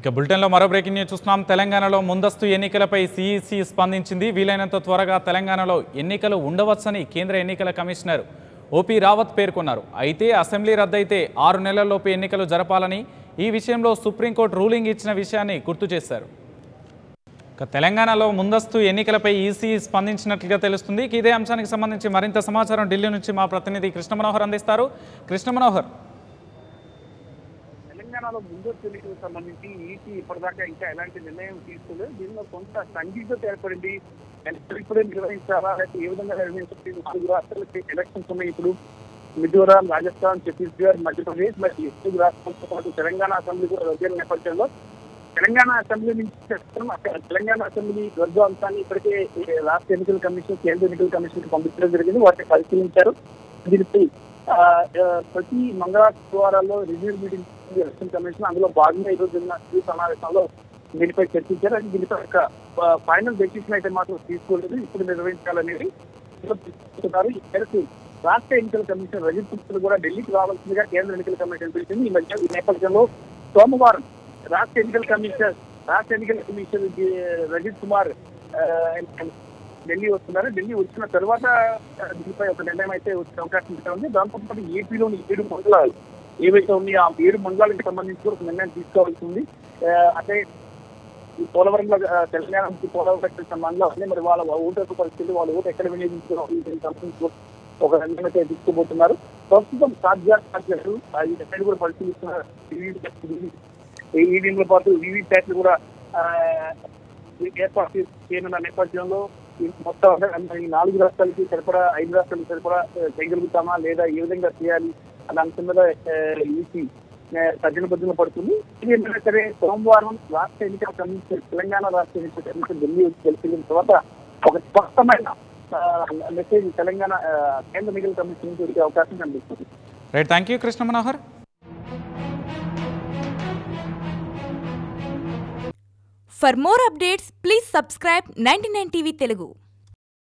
ఇక బులెటిన్లో మరో బ్రేకింగ్ న్యూస్ చూస్తున్నాం తెలంగాణలో ముందస్తు ఎన్నికలపై సిఈసి స్పందించింది వీలైనంత త్వరగా తెలంగాణలో ఎన్నికలు ఉండవచ్చని కేంద్ర ఎన్నికల కమిషనర్ ఓపీ రావత్ పేర్కొన్నారు అయితే అసెంబ్లీ రద్దయితే ఆరు నెలల్లోపు ఎన్నికలు జరపాలని ఈ విషయంలో సుప్రీంకోర్టు రూలింగ్ ఇచ్చిన విషయాన్ని గుర్తు చేశారు ఇక తెలంగాణలో ముందస్తు ఎన్నికలపై ఈసీ స్పందించినట్లుగా తెలుస్తుంది ఇక ఇదే అంశానికి సంబంధించి మరింత సమాచారం ఢిల్లీ నుంచి మా ప్రతినిధి కృష్ణ మనోహర్ అందిస్తారు కృష్ణ మనోహర్ తెలంగాణలో ముందస్తు ఎన్నికలకు సంబంధించి ఈసీ ఇప్పటిదాకా ఇంకా ఎలాంటి నిర్ణయం తీసుకోలేదు దీనిలో కొంత సందిగ్ధత ఏర్పడింది ఎలక్షన్ ఇప్పుడే నిర్వహించాలా లేకపోతే ఏ విధంగా నిర్వహించాలి నాలుగు రాష్ట్రాలకి ఎలక్షన్స్ ఉన్నాయి ఇప్పుడు మిజోరాం రాజస్థాన్ ఛత్తీస్గఢ్ మధ్యప్రదేశ్ మరి ఈ తెలుగు రాష్ట్రాలతో పాటు తెలంగాణ అసెంబ్లీ కూడా రద్దయిన నేపథ్యంలో తెలంగాణ అసెంబ్లీ నుంచి చేస్తున్నాం. అక్కడ తెలంగాణ అసెంబ్లీ రద్దు అంశాన్ని ఇప్పటికే ఈ రాష్ట్ర ఎన్నికల కమిషన్ కేంద్ర ఎన్నికల కమిషన్ కి పంపించడం జరిగింది వాటిని పరిశీలించారు దీనిపై ఆ, ఆ, ప్రతి మంగళవారాల్లో రివ్యూ మీటింగ్ ఉంది ఎలక్షన్ కమిషన్ అందులో భాగంగా ఈ రోజు జరిగిన ఈ సమావేశంలో దీనిపై చర్చించారు అది దీనిపై ఒక ఫైనల్ డెసిషన్ అయితే మాత్రం తీసుకోలేదు ఇప్పుడు నిర్వహించాలనేది తీసుకుంటున్నారు ఈ మేరకు రాష్ట్ర ఎన్నికల కమిషన్ రజత్ గుప్తలు కూడా ఢిల్లీకి రావాల్సిందిగా కేంద్ర ఎన్నికల కమిషన్ పిలిచింది ఈ మధ్య ఈ నేపథ్యంలో సోమవారం రాష్ట్ర ఎన్నికల కమిషన్ రాష్ట్ర ఎన్నికల కమిషన్ ది- రజత్ కుమార్ ఆ, ఢిల్లీ వస్తున్నారు ఢిల్లీ వచ్చిన తర్వాత ఆ, దీనిపై ఒక నిర్ణయం అయితే వచ్చే అవకాశం అయితే ఉంది దాంతో పాటు ఏపీలోని ఏడు మండలాలు ఏవైతే ఉన్నాయో ఆ ఏడు మండలాలకు సంబంధించి కూడా ఒక నిర్ణయం తీసుకోవాల్సి ఉంది ఆ, అంటే ఈ పోలవరంలో ఆ, తెలంగాణ నుంచి పోలవరం పెట్టిన మండలం మరి వాళ్ళ ఓటు పరిస్థితి వాళ్ళ ఓటు ఎక్కడ వినియోగించుకోవాలి దీనికి సంబంధించి కూడా ఒక నిర్ణయం అయితే తీసుకోబోతున్నారు ప్రస్తుతం సాధ్య సాధ్యాలు ఈ ఎక్కడ కూడా పరిశీలిస్తున్నారు ఈవీఎంల పాటు వివి ప్యాట్లు కూడా ఆ, ఏర్పాటు చేయనున్న నేపథ్యంలో ఈ మొత్తం అంటే ఈ నాలుగు రాష్ట్రాలకి సరిపడా ఐదు రాష్ట్రాలకు సరిపడా ఆ, చేయగలుగుతామా లేదా ఏ విధంగా చేయాలి అనే అంశం మీద ఈసీ తర్జన బద్దన పడుతుంది ఇది ఏంటంటే సరే సోమవారం రాష్ట్ర ఎన్నికల కమిషన్ తెలంగాణ రాష్ట్ర ఎన్నికల కమిషన్ ఢిల్లీ వచ్చి తెలిసిన తర్వాత ఒక స్పష్టమైన ఆ, మెసేజ్ తెలంగాణ ఆ, కేంద్ర ఎన్నికల కమిషన్ నుంచి వచ్చే అవకాశం కనిపిస్తుంది right thank you Krishna Manohar For more updates, please subscribe 99 TV Telugu.